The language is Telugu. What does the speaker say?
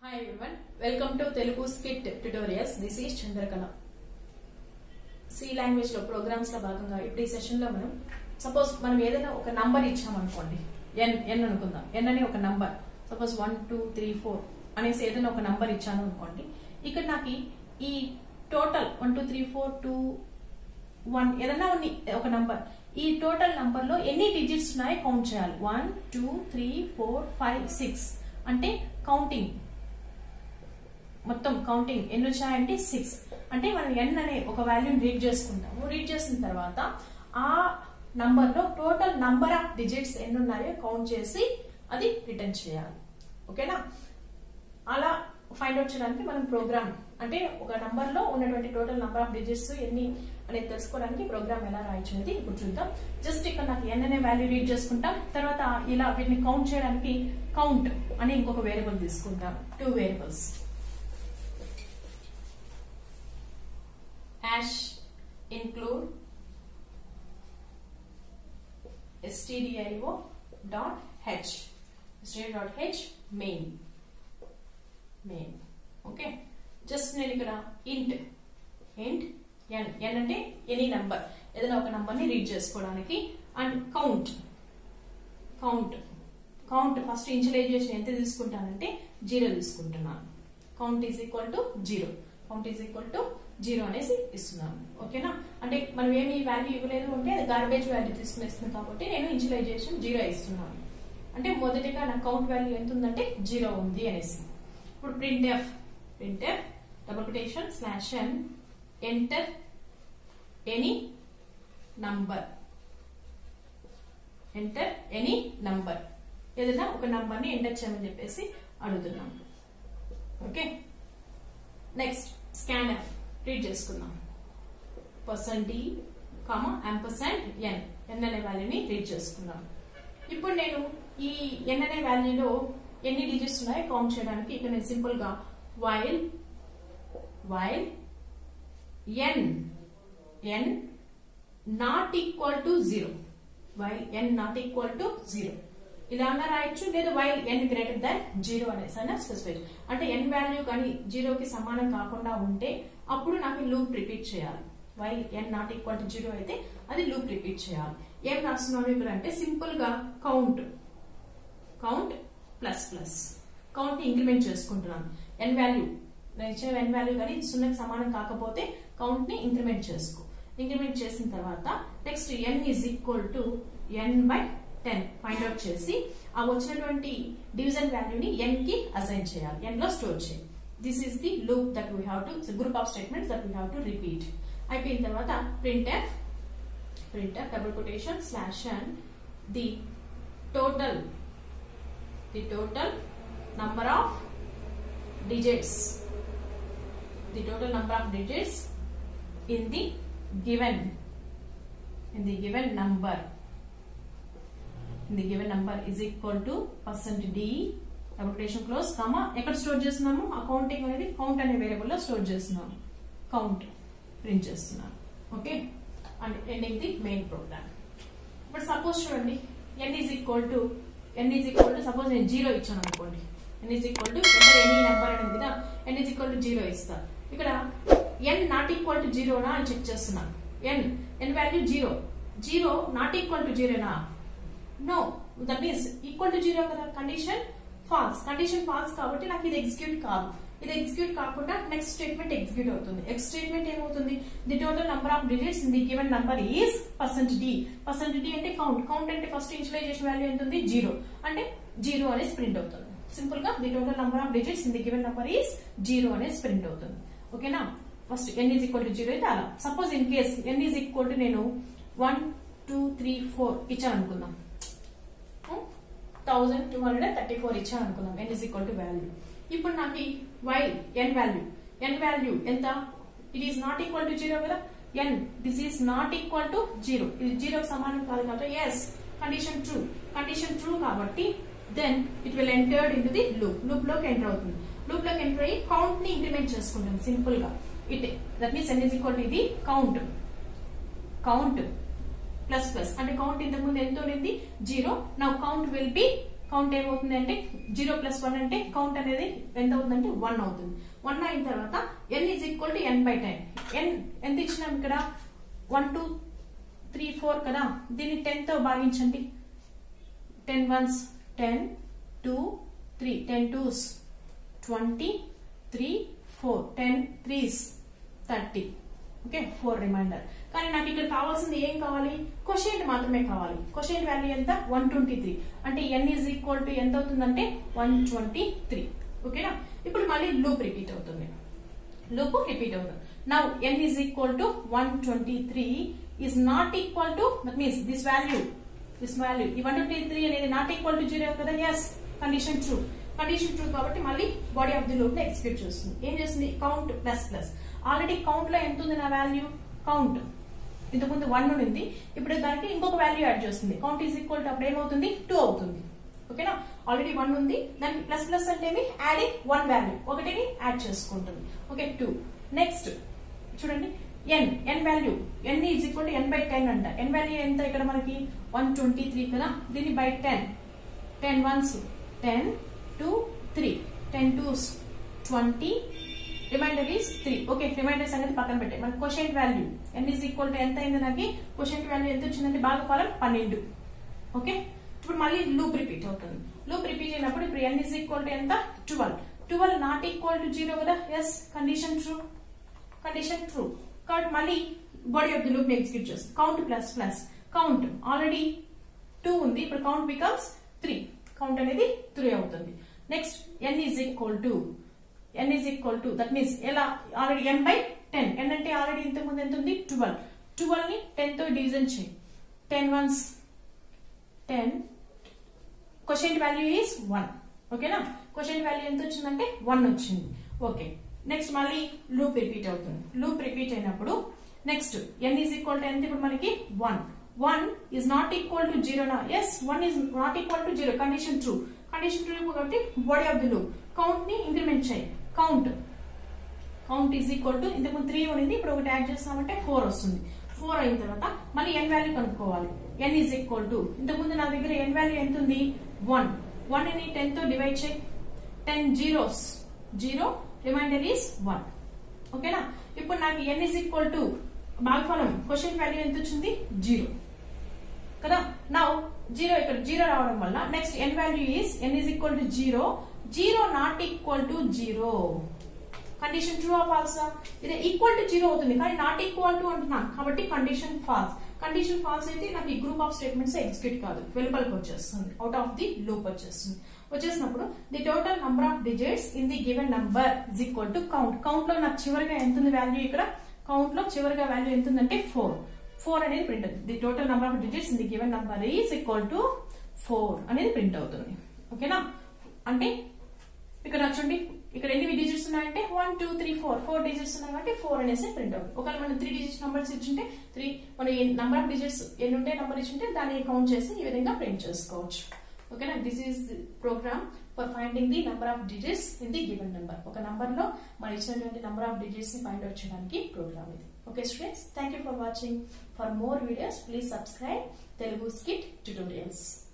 hi everyone welcome to Telugu skit tutorials this is Chandrakala C language లో ప్రోగ్రామ్స్ లో భాగంగా ఇప్పుడు ఈ సెషన్ లో మనం సపోజ్ మనం ఏదైనా ఒక నంబర్ ఇచ్చామనుకోండి ఎన్ ఎన్ అనుకుందాం ఎన్ అనే ఒక number suppose one two three four అనేసి ఏదైనా ఒక నంబర్ ఇచ్చాను అనుకోండి ఇక్కడ నాకు ఈ total one two three four two one ఏదైనా ఉన్ని ఒక నంబర్ ఈ టోటల్ నంబర్ లో ఎన్ని డిజిట్స్ ఉన్నాయో కౌంట్ చేయాలి one two three four five six అంటే కౌంటింగ్ మొత్తం కౌంటింగ్ ఎన్ని వచ్చాయంటే సిక్స్ అంటే మనం ఎన్ అనే ఒక వాల్యూని రీడ్ చేసుకుంటాము రీడ్ చేసిన తర్వాత ఆ నంబర్ లో టోటల్ నంబర్ ఆఫ్ డిజిట్స్ ఎన్ని ఉన్నాయో కౌంట్ చేసి అది రిటర్న్ చేయాలి ఓకేనా అలా ఫైండ్ అవుట్ చేయడానికి మనం ప్రోగ్రామ్ అంటే ఒక నంబర్ లో ఉన్నటువంటి టోటల్ నంబర్ ఆఫ్ డిజిట్స్ ఎన్ని అనేది తెలుసుకోవడానికి ప్రోగ్రామ్ ఎలా రాయొచ్చు అనేది ఇప్పుడు చూద్దాం జస్ట్ ఇక్కడ నాకు ఎన్ అనే వాల్యూ రీడ్ చేసుకుంటాం తర్వాత ఇలా వీటిని కౌంట్ చేయడానికి కౌంట్ అని ఇంకొక వేరియబుల్ తీసుకుంటాం two variables hash include stdio dot h stdio dot h main main okay just నేను ఇక్కడ ఇంట్ ఇంట్ ఎన్ ఎన్ అంటే ఎనీ నంబర్ ఏదైనా ఒక నంబర్ ని రీడ్ చేసుకోవడానికి and count count count first initialization ఎంత తీసుకుంటానంటే జీరో తీసుకుంటున్నాను count is equal to zero count is equal to zero అనేసి ఇస్తున్నాను ఓకేనా అంటే మనం ఏమి వాల్యూ ఇవ్వలేదు అంటే అది గార్బేజ్ వాల్యూ తీసుకునేస్తుంది కాబట్టి నేను ఇన్షియలైజేషన్ జీరో ఇస్తున్నాను అంటే మొదటిగా నా కౌంట్ వాల్యూ ఎంత ఉందంటే జీరో ఉంది అనేసి ఇప్పుడు print F print F double quotation slash N enter any number enter any number ఏదైనా ఒక నంబర్ ని ఎంటర్ చేయమని చెప్పేసి అడుగుతున్నాం okay next scan F read చేసుకుందాం percent D comma ampersand N N అనే వాల్యూని రీడ్ చేసుకుందాం ఇప్పుడు నేను ఈ ఎన్ అనే వాల్యూలో ఎన్ని డిజిట్స్ ఉన్నాయో కౌంట్ చేయడానికి ఇక్కడ నేను సింపుల్ గా while while N N not equal to zero while N not equal to zero ఇలా అన్నా రాయొచ్చు లేదా while N greater than zero అనేసి అయినా స్పెసిఫై అంటే ఎన్ వాల్యూ కానీ జీరోకి సమానం కాకుండా ఉంటే అప్పుడు నాకు లూప్ రిపీట్ చేయాలి while N not equal to zero అయితే అది లూప్ రిపీట్ చేయాలి ఏం రాస్తున్నాను ఇక్కడ అంటే సింపుల్ గా count count plus plus count ని ఇంక్రిమెంట్ చేసుకుంటున్నాను ఎన్ వాల్యూ నేను ఇచ్చిన ఎన్ వాల్యూ కానీ సున్నకి సమానం కాకపోతే కౌంట్ ని ఇంక్రిమెంట్ చేసుకో ఇంక్రిమెంట్ చేసిన తర్వాత next N is equal to N by ten find out చేసి ఆ వచ్చినటువంటి డివిజన్ వాల్యూని ఎన్ కి అసైన్ చేయాలి ఎన్ లో స్టోర్ చేయాలి this is the loop that we have to group of statements that we have to repeat అయిపోయిన తర్వాత print F print F double quotation slash and the total the total number of digits the total number of digits in the given in the given number in the given number is equal to percent d double close comma ఎక్కడ స్టోర్ చేస్తున్నాము ఆ కౌంటింగ్ అనేది కౌంట్ అనే వేరియబుల్ లో స్టోర్ చేస్తున్నాము కౌంట్ ప్రింట్ చేస్తున్నాను okay and ending the main program ఇప్పుడు సపోజ్ చూడండి n is equal to n is equal to suppose నేను జీరో ఇచ్చాను అనుకోండి n is equal to enter any number అనేది కదా n is equal to zero ఇస్తా ఇక్కడ ఎన్ నాట్ ఈక్వల్ టు జీరోనా అని చెక్ చేస్తున్నాను n n value zero zero not equal to జీరోనా no that means equal to zero కదా కండిషన్ ఫాల్స్ కండిషన్ ఫాల్స్ కాబట్టి నాకు ఇది ఎగ్జిక్యూట్ కాదు ఇది ఎగ్జిక్యూట్ కాకుండా నెక్స్ట్ స్టేట్మెంట్ ఎగ్జిక్యూట్ అవుతుంది నెక్స్ట్ స్టేట్మెంట్ ఏమవుతుంది the total number of digits in the given number is percent d percent d అంటే కౌంట్ కౌంట్ అంటే ఫస్ట్ ఇన్షియలైజేషన్ వాల్యూ ఎంత ఉంది జీరో అంటే జీరో అనేది ప్రింట్ అవుతుంది సింపుల్ గా the total number of digits in the given number is zero అనేది ప్రింట్ అవుతుంది ఓకేనా first n is equal to zero అయితే అలా suppose in case n is equal to నేను వన్ టూ త్రీ ఫోర్ ఇచ్చాను అనుకుందాం thousand two hundred thirty four ఇచ్చాను అనుకుందాం n is equal to value ఇప్పుడు నాకు ఈ వై ఎన్ వాల్యూ ఎన్ వాల్యూ ఎంత it is not equal to zero కదా ఎన్ this is not equal to zero ఇది జీరోకి సమానం కాదు కాబట్టి yes condition true condition true కాబట్టి then it will entered in the loop loop లోకి ఎంటర్ అవుతుంది లూప్ లోకి ఎంటర్ అయ్యి కౌంట్ ని ఇంక్రిమెంట్ చేసుకుంటుంది సింపుల్ గా it that means n is equal to ఇది కౌంట్ కౌంట్ ప్లస్ ప్లస్ అంటే కౌంట్ ఇంతకు ముందు ఎంత ఉండింది zero now count will be count ఏమవుతుంది అంటే జీరో ప్లస్ వన్ అంటే కౌంట్ అనేది ఎంత అవుతుందంటే వన్ అవుతుంది వన్ అయిన తర్వాత n is equal to N by ten n ఎంత ఇచ్చినాం ఇక్కడ వన్ టూ త్రీ ఫోర్ కదా దీన్ని టెన్ తో భాగించండి ten ones ten two three ten twos twenty three four ten threes thirty okay four remainder కానీ నాకు ఇక్కడ కావాల్సింది ఏం కావాలి క్వశ్చన్ మాత్రమే కావాలి క్వశ్చన్ వాల్యూ ఎంత వన్ ట్వంటీ త్రీ అంటే ఎన్ ఈజ్ ఈక్వల్ టు ఎంత అవుతుందంటే వన్ ట్వంటీ త్రీ ఓకేనా ఇప్పుడు మళ్ళీ లూప్ రిపీట్ అవుతుంది లూప్ రిపీట్ అవుతుంది now n is equal to one twenty three is not equal to that means this value this value ఈ వన్ ట్వంటీ త్రీ అనేది నాట్ ఈక్వల్ టు జీరో కదా yes condition true condition true కాబట్టి మళ్ళీ బాడీ ఆఫ్ ది లూప్ ని ఎక్స్క్యూట్ చేస్తుంది ఏం చేస్తుంది count plus plus already count లో ఎంత ఉంది నా వాల్యూ కౌంట్ ఇంతకుముందు వన్ ఉంది ఇప్పుడు దానికి ఇంకొక వాల్యూ యాడ్ చేస్తుంది కౌంట్ ఈజ్ ఈక్వల్ టు అప్పుడు ఏమవుతుంది టూ అవుతుంది ఓకేనా ఆల్రెడీ వన్ ఉంది దానికి ప్లస్ ప్లస్ అంటే ఏమి యాడింగ్ వన్ వాల్యూ ఒకటిని యాడ్ చేసుకుంటుంది ఓకే టూ నెక్స్ట్ చూడండి n n value n is equal to N by ten అంట ఎన్ వాల్యూ ఎంత ఇక్కడ మనకి వన్ ట్వంటీ త్రీ కదా దీన్ని by ten ten ones ten two three ten twos twenty remainder is three okay remainders అనేది పక్కన పెట్టే మన question value n is equal to ఎంత అయింది నాకు క్వశ్చన్ వాల్యూ ఎంత వచ్చిందంటే భాగఫలం పన్నెండు ఓకే ఇప్పుడు మళ్ళీ లూప్ రిపీట్ అవుతుంది లూప్ రిపీట్ అయినప్పుడు ఇప్పుడు ఎన్ ఈజ్ ఈక్వల్ టు ఎంత twelve twelve not equal to zero కదా yes condition true condition true కాబట్టి మళ్ళీ బాడీ ఆఫ్ ది లూప్ ని ఎగ్జిక్యూట్ చేస్తుంది count plus plus count already two ఉంది ఇప్పుడు కౌంట్ బికమ్స్ త్రీ కౌంట్ అనేది త్రీ అవుతుంది next N is equal to n is equal to that means ఎలా already n by ten n అంటే ఆల్రెడీ ఇంతకు ముందు ఎంత ఉంది ట్వెల్వ్ ట్వెల్వ్ ని టెన్ తో డివిజన్ చేయి ten ones ten question value is one ఓకేనా క్వశ్చన్ వాల్యూ ఎంత వచ్చిందంటే వన్ వచ్చింది ఓకే నెక్స్ట్ మళ్ళీ లూప్ రిపీట్ అవుతుంది లూప్ రిపీట్ అయినప్పుడు next N is equal to ఎంత ఇప్పుడు మనకి one one is not equal to zero నా yes one is not equal to zero condition true condition true కాబట్టి body of the loop count ని ఇంక్రిమెంట్ చేయి count count is equal to ఇంతకు త్రీ ఉండింది ఇప్పుడు ఒకటి యాడ్ చేస్తామంటే ఫోర్ వస్తుంది ఫోర్ అయిన తర్వాత మళ్ళీ ఎన్ వాల్యూ కనుక్కోవాలి ఎన్ ఈజ్ ఈక్వల్ టు ఇంతకుముందు నా దగ్గర ఎన్ వాల్యూ ఎంత ఉంది వన్ వన్ ని టెన్ తో డివైడ్ చేయి ten zeros zero remainder is one ఓకేనా ఇప్పుడు నాకు ఎన్ ఈజ్ ఈక్వల్ టు భాగఫలం క్వశ్చన్ వాల్యూ ఎంత వచ్చింది జీరో కదా నౌ జీరో ఇక్కడ జీరో రావడం వల్ల next n value is n is equal to zero zero not equal to zero condition true of ఫాల్సా ఇది ఈక్వల్ టు జీరో అవుతుంది కానీ నాట్ ఈక్వల్ టు అంటున్నాను కాబట్టి కండిషన్ ఫాల్స్ కండిషన్ ఫాల్స్ అయితే నాకు ఈ గ్రూప్ ఆఫ్ స్టేట్మెంట్స్ ఎగ్జిక్యూట్ కాదు వెలుపలికి వచ్చేస్తుంది అవుట్ ఆఫ్ ది లూప్ వచ్చేస్తుంది వచ్చేసినప్పుడు the total number of digits in the given number is equal to count count లో నాకు చివరిగా ఎంత ఉంది వాల్యూ ఇక్కడ కౌంట్ లో చివరిగా వాల్యూ ఎంత ఉందంటే ఫోర్ ఫోర్ అనేది ప్రింట్ అవుతుంది the total number of digits in the given number is equal to four అనేది ప్రింట్ అవుతుంది ఓకేనా అంటే ఇక్కడ చూడండి ఇక్కడ ఎన్ని డిజిట్స్ ఉన్నాయంటే one two three four four digits ఉన్నాయి కాబట్టి ఫోర్ అనేసి ప్రింట్ అవుతుంది ఒకవేళ మనం త్రీ డిజిట్స్ నంబర్స్ ఇచ్చింటే త్రీ మన నంబర్ ఆఫ్ డిజిట్స్ ఎన్ని ఉంటే నంబర్ ఇచ్చింటే దాన్ని కౌంట్ చేసి ఈ విధంగా ప్రింట్ చేసుకోవచ్చు ఓకేనా this is program for finding the number of digits in the given number ఒక నంబర్ లో మనం ఇచ్చినటువంటి నంబర్ ఆఫ్ డిజిట్స్ ని ఫైండ్ అవుట్ చేయడానికి ప్రోగ్రామ్ ఇది okay students thank you for watching for more videos please subscribe Telugu skit tutorials